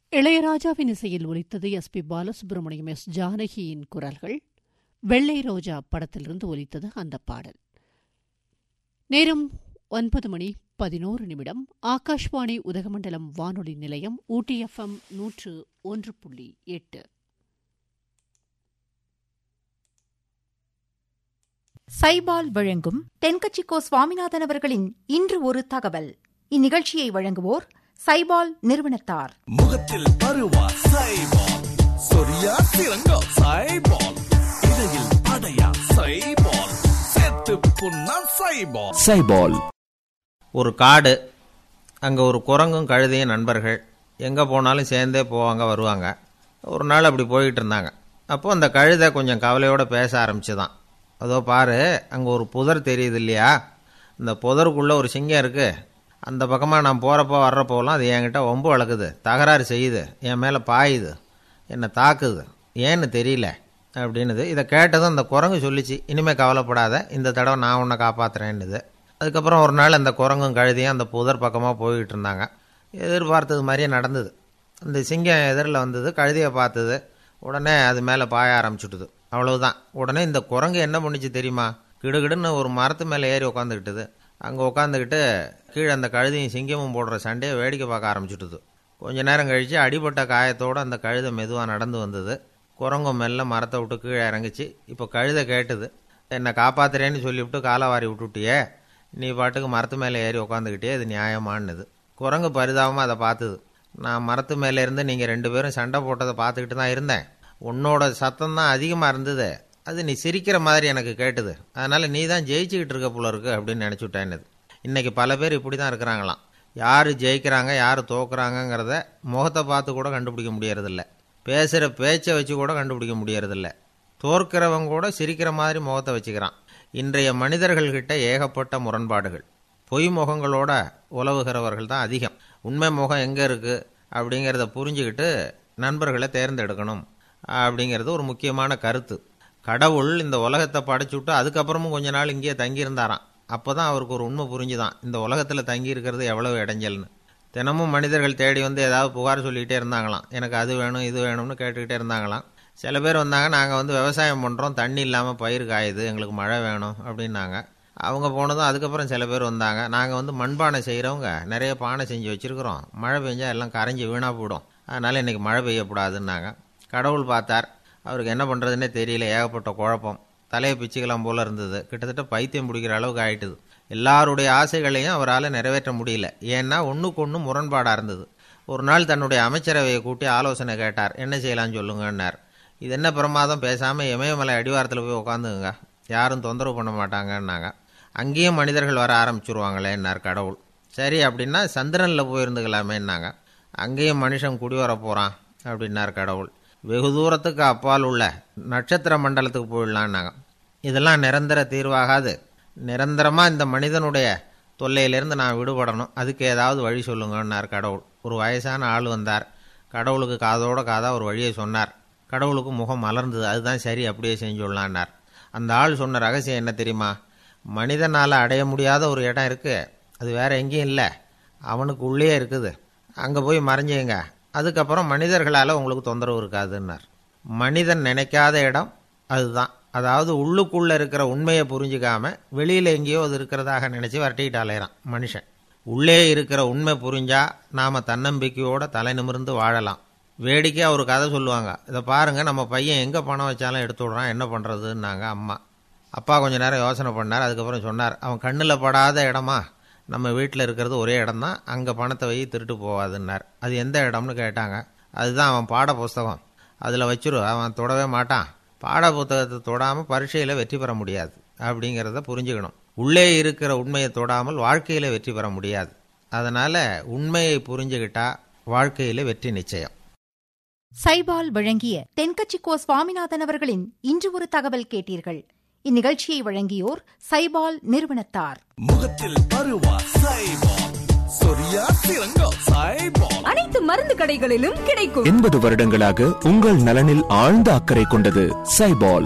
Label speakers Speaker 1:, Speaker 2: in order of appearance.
Speaker 1: இளையராஜாவின் இசையில் ஒலித்தது எஸ் பி பாலசுப்ரமணியம் எஸ் ஜானகியின் குரல்கள் வெள்ளை ரோஜா படத்திலிருந்து ஒலித்தது அந்த பாடல் நேரம் ஒன்பது மணி பதினோரு நிமிடம் ஆகாஷ்வாணி உதகமண்டலம் வானொலி நிலையம் ஊட்டி எஃப்எம் நூற்று ஒன்று புள்ளி எட்டு
Speaker 2: சைபால் வழங்கும் தென்கட்சிக்கோ சுவாமிநாதன் அவர்களின் இன்று ஒரு தகவல் இந்நிகழ்ச்சியை வழங்குவோர் சைபால் நிறுவனத்தார்
Speaker 3: முகத்தில் பருவா சைபால் சொரியா சிறங்கா சைபால் இடையில் அடையா சைபால் செத்து புண்ணா சைபால்
Speaker 4: சைபால்
Speaker 5: ஒரு காடு அங்கே ஒரு குரங்கும் கழுதையும் நண்பர்கள் எங்கே போனாலும் சேர்ந்தே போவாங்க வருவாங்க ஒரு நாள் அப்படி போய்கிட்டு இருந்தாங்க அப்போ அந்த கழுதை கொஞ்சம் கவலையோடு பேச ஆரம்பிச்சுதான் அதோ பாரு அங்கே ஒரு புதர் தெரியுது இல்லையா இந்த புதருக்குள்ளே ஒரு சிங்கம் இருக்குது அந்த பக்கமாக நான் போகிறப்போ வர்றப்போலாம் அது என்கிட்ட ஒம்பு வளர்க்குது தகராறு செய்யுது என் மேலே பாயுது என்னை தாக்குது ஏன்னு தெரியல அப்படின்னுது இதை கேட்டதும் அந்த குரங்கு சொல்லிச்சு இனிமேல் கவலைப்படாத இந்த தடவை நான் உன்னை காப்பாற்றுறேன்னுது அதுக்கப்புறம் ஒரு நாள் அந்த குரங்கும் கழுதியும் அந்த புதர் பக்கமாக போய்கிட்டு இருந்தாங்க எதிர்பார்த்தது மாதிரியே நடந்தது அந்த சிங்கம் எதிரில் வந்தது கழுதியை பார்த்தது உடனே அது மேலே பாய ஆரம்பிச்சுட்டுது அவ்வளவுதான் உடனே இந்த குரங்கு என்ன பண்ணுச்சு தெரியுமா கிடுகிடுன்னு ஒரு மரத்து மேலே ஏறி உட்காந்துக்கிட்டுது அங்கே உட்காந்துக்கிட்டு கீழே அந்த கழுதையும் சிங்கமும் போடுற சண்டையை வேடிக்கை பார்க்க ஆரம்பிச்சுட்டுது கொஞ்ச நேரம் கழித்து அடிபட்ட காயத்தோடு அந்த கழுதை மெதுவாக நடந்து வந்தது குரங்கும் மெல்ல மரத்தை விட்டு கீழே இறங்குச்சு இப்போ கழுதை கேட்டுது என்னை காப்பாத்துறேன்னு சொல்லிவிட்டு காலை வாரி விட்டுட்டியே நீ பாட்டுக்கு மரத்து மேலே ஏறி உட்காந்துக்கிட்டே இது நியாயமானது குரங்கு பரிதாபமாக அதை பார்த்தது நான் மரத்து மேலே இருந்து நீங்கள் ரெண்டு பேரும் சண்டை போட்டதை பார்த்துக்கிட்டு தான் இருந்தேன் உன்னோட சத்தம் தான் அதிகமாக இருந்தது அது நீ சிரிக்கிற மாதிரி எனக்கு கேட்டுது அதனால் நீ தான் ஜெயிச்சுக்கிட்டு இருக்க போல இருக்கு அப்படின்னு நினச்சி இன்றைக்கி பல பேர் இப்படி தான் இருக்கிறாங்களாம் யார் ஜெயிக்கிறாங்க யார் தோக்குறாங்கங்கிறத முகத்தை பார்த்து கூட கண்டுபிடிக்க முடியறதில்ல பேசுகிற பேச்சை வச்சு கூட கண்டுபிடிக்க முடியறதில்ல தோற்கிறவங்க கூட சிரிக்கிற மாதிரி முகத்தை வச்சுக்கிறான் இன்றைய மனிதர்கள்கிட்ட ஏகப்பட்ட முரண்பாடுகள் பொய் முகங்களோட உலவுகிறவர்கள் தான் அதிகம் உண்மை முகம் எங்கே இருக்குது அப்படிங்கிறத புரிஞ்சுக்கிட்டு நண்பர்களை தேர்ந்தெடுக்கணும் அப்படிங்கிறது ஒரு முக்கியமான கருத்து கடவுள் இந்த உலகத்தை படைச்சுட்டு அதுக்கப்புறமும் கொஞ்ச நாள் இங்கேயே தங்கியிருந்தாராம் அப்போ தான் அவருக்கு ஒரு உண்மை புரிஞ்சுதான் இந்த உலகத்தில் தங்கி இருக்கிறது எவ்வளவு இடைஞ்சல்னு தினமும் மனிதர்கள் தேடி வந்து ஏதாவது புகார் சொல்லிக்கிட்டே இருந்தாங்களாம் எனக்கு அது வேணும் இது வேணும்னு கேட்டுக்கிட்டே இருந்தாங்களாம் சில பேர் வந்தாங்க நாங்கள் வந்து விவசாயம் பண்ணுறோம் தண்ணி இல்லாமல் பயிர் காயுது எங்களுக்கு மழை வேணும் அப்படின்னாங்க அவங்க போனதும் அதுக்கப்புறம் சில பேர் வந்தாங்க நாங்கள் வந்து மண்பானை செய்கிறவங்க நிறைய பானை செஞ்சு வச்சுருக்குறோம் மழை பெஞ்சால் எல்லாம் கரைஞ்சி வீணாக போயிடும் அதனால் இன்றைக்கி மழை பெய்யக்கூடாதுன்னாங்க கடவுள் பார்த்தார் அவருக்கு என்ன பண்ணுறதுன்னே தெரியல ஏகப்பட்ட குழப்பம் தலையை பிச்சுக்கலாம் போல இருந்தது கிட்டத்தட்ட பைத்தியம் பிடிக்கிற அளவுக்கு ஆயிட்டுது எல்லாருடைய ஆசைகளையும் அவரால் நிறைவேற்ற முடியல ஏன்னா ஒன்றுக்கு ஒன்று முரண்பாடாக இருந்தது ஒரு நாள் தன்னுடைய அமைச்சரவையை கூட்டி ஆலோசனை கேட்டார் என்ன செய்யலாம்னு சொல்லுங்கன்னார் இது என்ன பிரமாதம் பேசாமல் இமயமலை அடிவாரத்தில் போய் உட்காந்துங்க யாரும் தொந்தரவு பண்ண மாட்டாங்கன்னாங்க அங்கேயும் மனிதர்கள் வர ஆரம்பிச்சிருவாங்களேன்னார் கடவுள் சரி அப்படின்னா சந்திரனில் போயிருந்துக்கலாமேன்னாங்க அங்கேயும் மனுஷன் குடி வர போகிறான் அப்படின்னார் கடவுள் வெகு தூரத்துக்கு அப்பால் உள்ள நட்சத்திர மண்டலத்துக்கு போயிடலான்னாங்க இதெல்லாம் நிரந்தர தீர்வாகாது நிரந்தரமாக இந்த மனிதனுடைய தொல்லையிலேருந்து நான் விடுபடணும் அதுக்கு ஏதாவது வழி சொல்லுங்கன்னார் கடவுள் ஒரு வயசான ஆள் வந்தார் கடவுளுக்கு காதோட காதாக ஒரு வழியை சொன்னார் கடவுளுக்கு முகம் மலர்ந்தது அதுதான் சரி அப்படியே செஞ்சுடலான்னார் அந்த ஆள் சொன்ன ரகசியம் என்ன தெரியுமா மனிதனால் அடைய முடியாத ஒரு இடம் இருக்குது அது வேற எங்கேயும் இல்லை அவனுக்கு உள்ளே இருக்குது அங்கே போய் மறைஞ்சுங்க அதுக்கப்புறம் மனிதர்களால் உங்களுக்கு தொந்தரவு இருக்காதுன்னார் மனிதன் நினைக்காத இடம் அதுதான் அதாவது உள்ளுக்குள்ளே இருக்கிற உண்மையை புரிஞ்சுக்காம வெளியில் எங்கேயோ அது இருக்கிறதாக நினச்சி வரட்டிக்கிட்டு அலையிறான் மனுஷன் உள்ளே இருக்கிற உண்மை புரிஞ்சா நாம் தன்னம்பிக்கையோடு தலை நிமிர்ந்து வாழலாம் வேடிக்கையாக ஒரு கதை சொல்லுவாங்க இதை பாருங்கள் நம்ம பையன் எங்கே பணம் வச்சாலும் எடுத்து விட்றான் என்ன பண்ணுறதுன்னாங்க அம்மா அப்பா கொஞ்ச நேரம் யோசனை பண்ணார் அதுக்கப்புறம் சொன்னார் அவன் கண்ணில் படாத இடமா நம்ம வீட்டில் இருக்கிறது ஒரே இடம் தான் அங்கே பணத்தை வை திருட்டு போவாதுன்னார் அது எந்த இடம்னு கேட்டாங்க அதுதான் அவன் பாட புஸ்தகம் அதில் வச்சிரு அவன் தொடவே மாட்டான் பாட புத்தகத்தை தொடாமல் பரீட்சையில் வெற்றி பெற முடியாது அப்படிங்கிறத புரிஞ்சுக்கணும் உள்ளே இருக்கிற உண்மையை தொடாமல் வாழ்க்கையில் வெற்றி பெற முடியாது அதனால் உண்மையை புரிஞ்சுக்கிட்டா வாழ்க்கையில் வெற்றி நிச்சயம்
Speaker 2: சைபால் வழங்கிய தென்கட்சிக்கோ சுவாமிநாதன் அவர்களின் இன்று ஒரு தகவல் கேட்டீர்கள் இந்நிகழ்ச்சியை வழங்கியோர் சைபால் நிறுவனத்தார்
Speaker 3: முகத்தில் பருவா சைபால் சொரியா சிறங்கா சைபால்
Speaker 6: அனைத்து மருந்து கடைகளிலும் கிடைக்கும்
Speaker 4: எண்பது வருடங்களாக உங்கள் நலனில் ஆழ்ந்த அக்கறை கொண்டது சைபால்